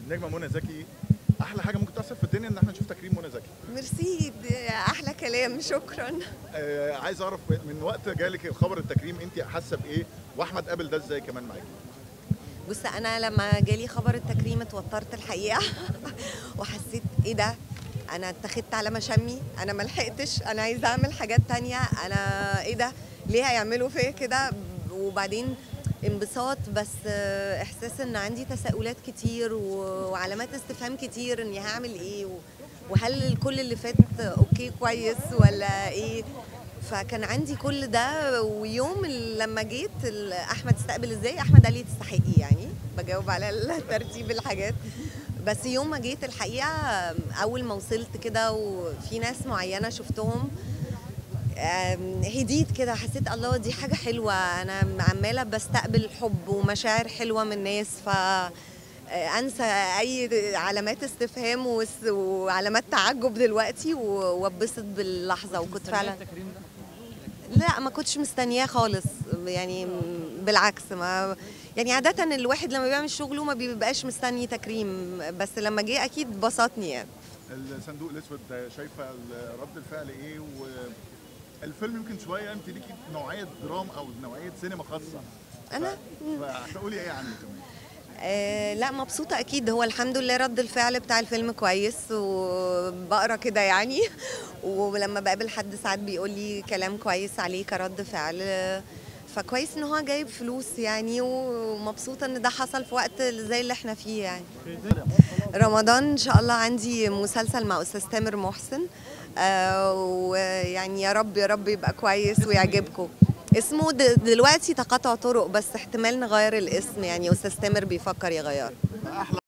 النجمه منى زكي احلى حاجه ممكن تحصل في الدنيا ان احنا نشوف تكريم منى زكي ميرسي دي احلى كلام شكرا آه عايز اعرف من وقت جالك خبر التكريم انت حاسه بايه واحمد قابل ده ازاي كمان معاكي بص انا لما جالي خبر التكريم اتوترت الحقيقه وحسيت ايه ده انا اتخذت على مشامي انا ما لحقتش انا عايزه اعمل حاجات تانية انا ايه ده ليه هيعملوا فيا كده وبعدين انبساط بس آه، احساس ان عندي تساؤلات كتير و- وعلامات استفهام كتير اني هعمل ايه و- وهل كل اللي فات اوكي كويس ولا ايه فكان عندي كل ده ويوم لما جيت ال- احمد استقبل ازاي احمد قال لي تستحقي يعني بجاوب على ترتيب الحاجات بس يوم ما جيت الحقيقه اول ما وصلت كده وفي ناس معينه شفتهم آم، هديت كده حسيت الله دي حاجه حلوه انا عماله بستقبل حب ومشاعر حلوه من الناس ف آه، انسى اي علامات استفهام وس- وعلامات تعجب دلوقتي و- واتبسط باللحظه وكنت فعلا لا ما كنتش مستنياه خالص يعني بالعكس ما يعني عادة الواحد لما بيعمل شغله ما بيبقاش مستني تكريم بس لما جه اكيد بسطني يعني الصندوق الاسود شايفه رد الفعل ايه والفيلم يمكن شويه انت ليكي نوعيه درام او نوعيه سينما خاصه انا فهتقولي ايه عنه كمان آه لا مبسوطة أكيد هو الحمد لله رد الفعل بتاع الفيلم كويس وبقرا كده يعني ولما بقابل حد ساعات بيقول لي كلام كويس عليه كرد فعل آه، فكويس ان هو جايب فلوس يعني ومبسوطة ان ده حصل في وقت زي اللي احنا فيه يعني رمضان ان شاء الله عندي مسلسل مع استاذ تامر محسن آه ويعني يا رب يا رب يبقى كويس ويعجبكم اسمه د- دلوقتي تقاطع طرق بس احتمال نغير الاسم يعني استاذ تامر بيفكر يغيره احلى